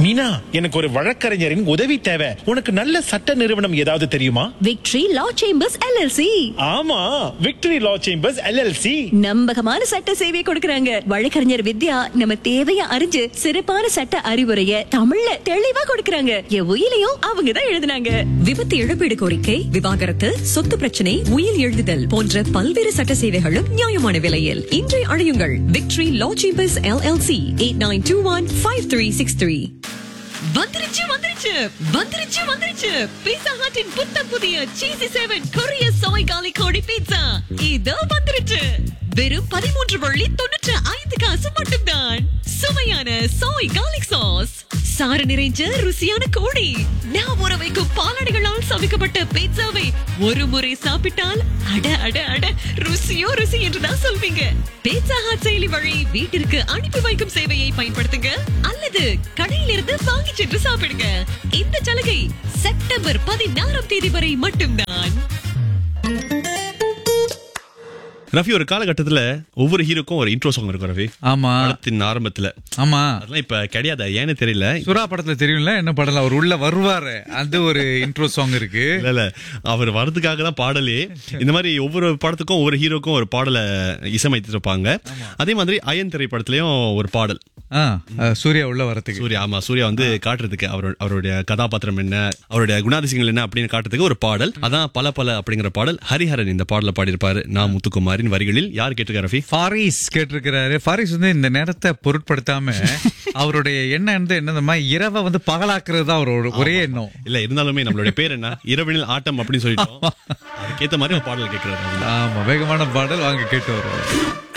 மீனா எனக்கு ஒரு வழக்கறிஞரின் உதவி தேவை உனக்கு நல்ல சட்ட நிறுவனம் ஏதாவது தெரியுமா விக்டரி லா சேம்பர்ஸ் எல்எல்சி ஆமா விக்டரி லா சேம்பர்ஸ் எல்எல்சி நம்பகமான சட்ட சேவை கொடுக்கறாங்க வழக்கறிஞர் வித்யா நம்ம தேவைய அறிஞ்சு சிறப்பான சட்ட அறிவுரைய தமிழ்ல தெளிவா கொடுக்கறாங்க என் உயிலையும் அவங்க தான் எழுதுனாங்க விபத்து இழப்பீடு கோரிக்கை விவாகரத்து சொத்து பிரச்சனை உயில் எழுதுதல் போன்ற பல்வேறு சட்ட சேவைகளும் நியாயமான விலையில் இன்றை அழையுங்கள் Victory Law Chambers LLC eight nine two one five three six three வந்துருச்சு வந்துருச்சு வந்துருச்சு வந்துருச்சு பீட்சா ஹட்டின் புத்தம் புதிய சீசி செவன் கொரிய சோய் காலி கோடி பீட்சா இதோ வந்துருச்சு வெறும் பதிமூன்று வள்ளி தொண்ணூற்று ஐந்து காசு மட்டும்தான் சுவையான சோய் கார்லிக் சாஸ் சாறு நிறைஞ்ச ருசியான கோழி நான் ஊற வைக்கும் பாலாடைகளால் சமைக்கப்பட்ட பீட்சாவை ஒரு முறை சாப்பிட்டால் அட அட அட ருசியோ ருசி என்றுதான் சொல்வீங்க பீட்சா ஹாட் செயலி வழி வீட்டிற்கு அனுப்பி வைக்கும் சேவையை பயன்படுத்துங்க அல்லது கடையிலிருந்து வாங்கி சென்று சாப்பிடுங்க இந்த சலுகை செப்டம்பர் பதினாறாம் தேதி வரை மட்டும்தான் ரஃபி ஒரு காலகட்டத்துல ஒவ்வொரு ஹீரோக்கும் ஒரு இன்ட்ரோ சாங் இருக்கும் ரஃபி ஆமா படத்தின் ஆரம்பத்துல ஆமா அதெல்லாம் இப்ப கிடையாது ஏன்னு தெரியல சுறா படத்துல தெரியும்ல என்ன படல அவர் உள்ள வருவாரு அந்த ஒரு இன்ட்ரோ சாங் இருக்கு இல்ல இல்ல அவர் வரதுக்காக தான் பாடலே இந்த மாதிரி ஒவ்வொரு படத்துக்கும் ஒவ்வொரு ஹீரோக்கும் ஒரு பாடலை இசையமைத்திருப்பாங்க அதே மாதிரி அயன் திரைப்படத்திலயும் ஒரு பாடல் ஆ, அஹ், சூர்யா உள்ள வரதுக்கு சூர்யா ஆமா சூர்யா வந்து காட்டுறதுக்கு அவரோட அவருடைய கதாபாத்திரம் என்ன அவருடைய குணாதிசயங்கள் என்ன அப்படின்னு காட்டுறதுக்கு ஒரு பாடல் அதான் பல பல அப்படிங்கிற பாடல் ஹரிஹரன் இந்த பாடலை பாடியிருப்பாரு நான் முத்துக்குமாரின் வரிகளில் யார் கேட்டிருக்காரு ரஃபி ஃபாரிஸ் கேட்டிருக்கிறாரு ஃபாரிஸ் வந்து இந்த நேரத்தை பொருட்படுத்தாம அவருடைய எண்ணம் வந்து என்னதுமா இரவை வந்து பகலாக்குறது தான் அவரோட ஒரே எண்ணம் இல்ல இருந்தாலுமே நம்மளுடைய பேர் என்ன இரவினில் ஆட்டம் அப்படின்னு சொல்லிட்டோம் அதுக்கேத்த மாதிரி ஒரு பாடல் கேட்கிறாரு ஆமா வேகமான பாடல் வாங்க கேட்டு வருவோம்